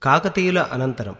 కాకతీయుల అనంతరం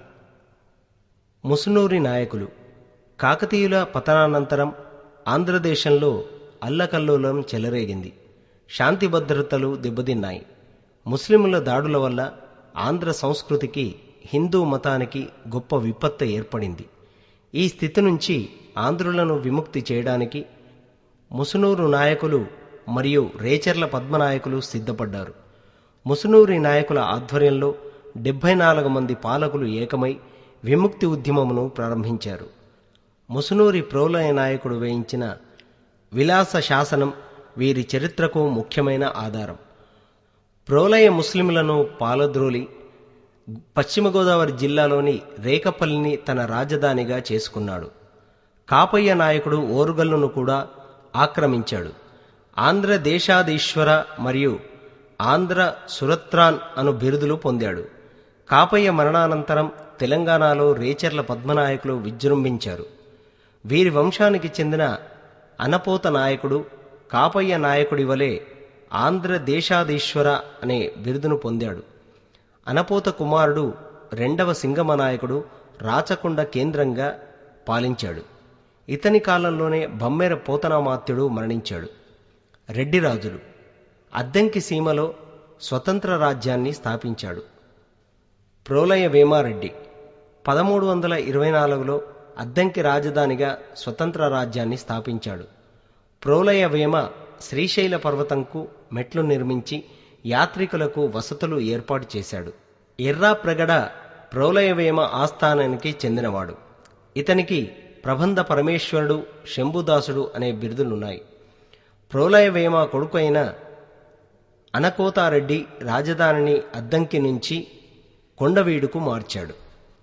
ముసునూరి నాయకులు కాకతీయుల పతనానంతరం ఆంధ్రదేశంలో అల్లకల్లోలం చెలరేగింది శాంతి భద్రతలు దెబ్బతిన్నాయి ముస్లింల దాడుల వల్ల ఆంధ్ర సంస్కృతికి హిందూ మతానికి గొప్ప విపత్తు ఏర్పడింది ఈ స్థితి నుంచి ఆంధ్రులను విముక్తి చేయడానికి ముసునూరు నాయకులు మరియు రేచర్ల పద్మనాయకులు సిద్ధపడ్డారు ముసునూరి నాయకుల ఆధ్వర్యంలో డెబ్బై నాలుగు మంది పాలకులు ఏకమై విముక్తి ఉద్యమమును ప్రారంభించారు ముసునూరి ప్రోలయ నాయకుడు వేయించిన విలాస శాసనం వీరి చరిత్రకు ముఖ్యమైన ఆధారం ప్రోలయ ముస్లింలను పాలద్రోలి పశ్చిమ గోదావరి జిల్లాలోని రేకపల్లిని తన రాజధానిగా చేసుకున్నాడు కాపయ్య నాయకుడు ఓరుగల్లును కూడా ఆక్రమించాడు ఆంధ్ర దేశాధీశ్వర మరియు ఆంధ్ర సురత్రాన్ అను బిరుదులు పొందాడు కాపయ్య మరణానంతరం తెలంగాణలో రేచర్ల పద్మనాయకులు విజృంభించారు వీరి వంశానికి చెందిన అనపోత నాయకుడు కాపయ్య నాయకుడి వలె ఆంధ్ర దేశాధీశ్వర అనే బిరుదును పొందాడు అనపోత కుమారుడు రెండవ సింగమ నాయకుడు రాచకొండ కేంద్రంగా పాలించాడు ఇతని కాలంలోనే బమ్మెర పోతనామాత్యుడు మరణించాడు రెడ్డి రాజులు అద్దంకి సీమలో స్వతంత్ర రాజ్యాన్ని స్థాపించాడు ప్రోలయ వేమారెడ్డి పదమూడు వందల ఇరవై నాలుగులో అద్దంకి రాజధానిగా స్వతంత్ర రాజ్యాన్ని స్థాపించాడు ప్రోలయ వేమ శ్రీశైల పర్వతంకు మెట్లు నిర్మించి యాత్రికులకు వసతులు ఏర్పాటు చేశాడు ఎర్రాప్రగడ ప్రోలయవేమ ఆస్థానానికి చెందినవాడు ఇతనికి ప్రబంధ పరమేశ్వరుడు శంభుదాసుడు అనే బిరుదులున్నాయి ప్రోలయవేమ కొడుకు అయిన అనకోతారెడ్డి రాజధానిని అద్దంకి నుంచి కొండవీడుకు మార్చాడు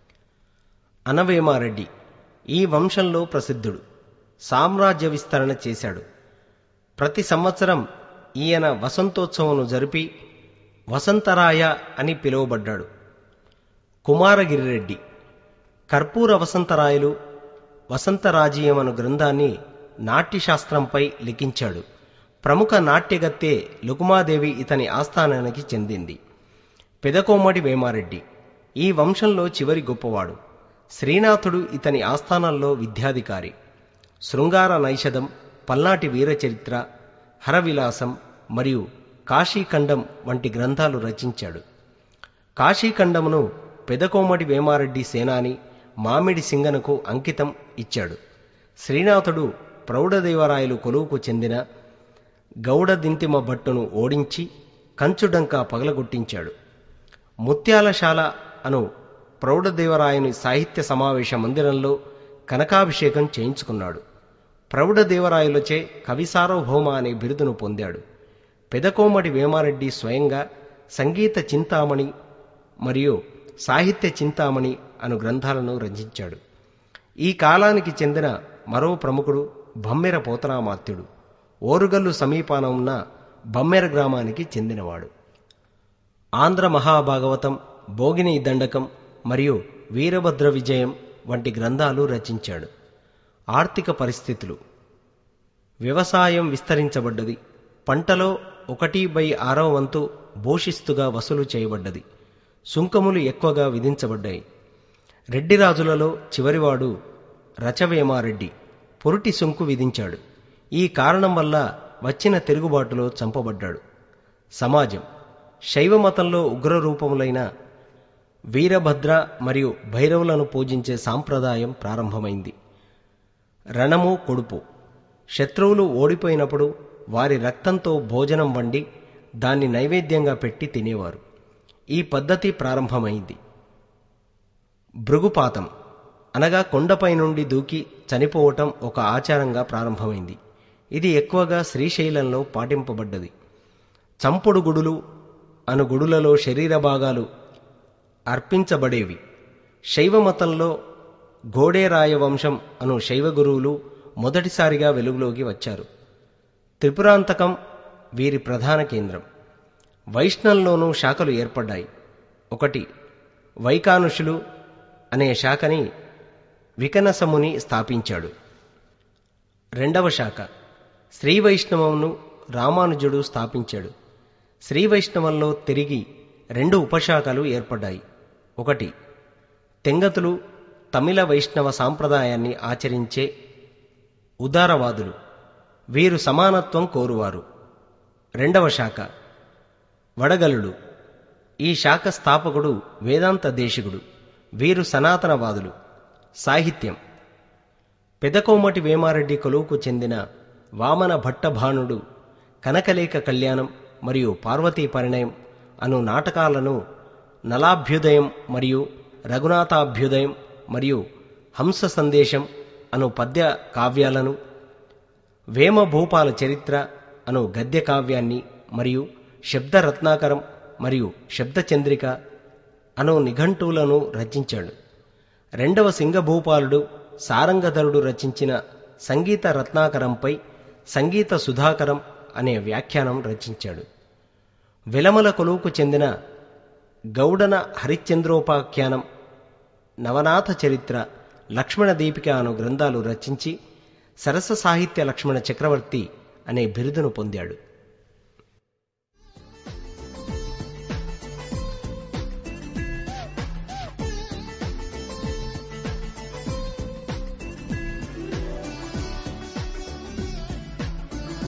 అనవేమారెడ్డి ఈ వంశంలో ప్రసిద్ధుడు సామ్రాజ్య విస్తరణ చేశాడు ప్రతి సంవత్సరం ఈయన వసంతోత్సవంను జరిపి వసంతరాయ అని పిలువబడ్డాడు కుమారగిరిరెడ్డి కర్పూర వసంతరాయలు వసంతరాజీయం అను గ్రంథాన్ని నాట్యశాస్త్రంపై లిఖించాడు ప్రముఖ నాట్యగత్తె లుకుమాదేవి ఇతని ఆస్థానానికి చెందింది పెదకోమటి వేమారెడ్డి ఈ వంశంలో చివరి గొప్పవాడు శ్రీనాథుడు ఇతని ఆస్థానంలో విద్యాధికారి శృంగార నైషధం పల్నాటి వీరచరిత్ర హరవిలాసం మరియు కాశీఖండం వంటి గ్రంథాలు రచించాడు కాశీఖండమును పెదకోమటి వేమారెడ్డి సేనాని మామిడి సింగనకు అంకితం ఇచ్చాడు శ్రీనాథుడు ప్రౌఢదేవరాయలు కొలువుకు చెందిన గౌడ దింతిమ భట్టును ఓడించి కంచుడంక పగలగొట్టించాడు ముత్యాలశాల అను ప్రౌఢదేవరాయని సాహిత్య సమావేశ మందిరంలో కనకాభిషేకం చేయించుకున్నాడు ప్రౌఢదేవరాయలచే కవిసార్వభౌమ అనే బిరుదును పొందాడు పెదకోమటి వేమారెడ్డి స్వయంగా సంగీత చింతామణి మరియు సాహిత్య చింతామణి అను గ్రంథాలను రచించాడు ఈ కాలానికి చెందిన మరో ప్రముఖుడు బమ్మెర పోతనామాత్యుడు ఓరుగల్లు సమీపాన ఉన్న బమ్మెర గ్రామానికి చెందినవాడు ఆంధ్ర మహాభాగవతం భోగిని దండకం మరియు వీరభద్ర విజయం వంటి గ్రంథాలు రచించాడు ఆర్థిక పరిస్థితులు వ్యవసాయం విస్తరించబడ్డది పంటలో ఒకటి బై ఆరవ వంతు భూషిస్తుగా వసూలు చేయబడ్డది సుంకములు ఎక్కువగా విధించబడ్డాయి రెడ్డి రాజులలో చివరివాడు రచవేమారెడ్డి పొరుటి సుంకు విధించాడు ఈ కారణం వల్ల వచ్చిన తిరుగుబాటులో చంపబడ్డాడు సమాజం శైవ మతంలో ఉగ్రరూపములైన వీరభద్ర మరియు భైరవులను పూజించే సాంప్రదాయం ప్రారంభమైంది రణము కొడుపు శత్రువులు ఓడిపోయినప్పుడు వారి రక్తంతో భోజనం వండి దాన్ని నైవేద్యంగా పెట్టి తినేవారు ఈ పద్ధతి ప్రారంభమైంది భృగుపాతం అనగా కొండపై నుండి దూకి చనిపోవటం ఒక ఆచారంగా ప్రారంభమైంది ఇది ఎక్కువగా శ్రీశైలంలో పాటింపబడ్డది చంపుడు గుడులు అను గుడులలో శరీర భాగాలు అర్పించబడేవి శైవ మతంలో గోడేరాయ వంశం అను శైవ గురువులు మొదటిసారిగా వెలుగులోకి వచ్చారు త్రిపురాంతకం వీరి ప్రధాన కేంద్రం వైష్ణవంలోనూ శాఖలు ఏర్పడ్డాయి ఒకటి వైకానుషులు అనే శాఖని వికనసముని స్థాపించాడు రెండవ శాఖ శ్రీ వైష్ణవమును రామానుజుడు స్థాపించాడు శ్రీ వైష్ణవంలో తిరిగి రెండు ఉపశాఖలు ఏర్పడ్డాయి ఒకటి తెంగతులు తమిళ వైష్ణవ సాంప్రదాయాన్ని ఆచరించే ఉదారవాదులు వీరు సమానత్వం కోరువారు రెండవ శాఖ వడగలుడు ఈ శాఖ స్థాపకుడు వేదాంత దేశికుడు వీరు సనాతనవాదులు సాహిత్యం పెదకోమటి వేమారెడ్డి కొలువుకు చెందిన వామన భట్టభానుడు కనకలేఖ కళ్యాణం మరియు పార్వతీ పరిణయం అను నాటకాలను నలాభ్యుదయం మరియు రఘునాథాభ్యుదయం మరియు హంస సందేశం అను పద్య కావ్యాలను వేమభూపాల చరిత్ర అను గద్య కావ్యాన్ని మరియు శబ్ద రత్నాకరం మరియు శబ్దచంద్రిక అను నిఘంటువులను రచించాడు రెండవ సింగభూపాలుడు సారంగధరుడు రచించిన సంగీత రత్నాకరంపై సంగీత సుధాకరం అనే వ్యాఖ్యానం రచించాడు వెలమల కొలువుకు చెందిన గౌడన హరిశ్చంద్రోపాఖ్యానం నవనాథ చరిత్ర లక్ష్మణ దీపిక అను గ్రంథాలు రచించి సరస సాహిత్య లక్ష్మణ చక్రవర్తి అనే బిరుదును పొందాడు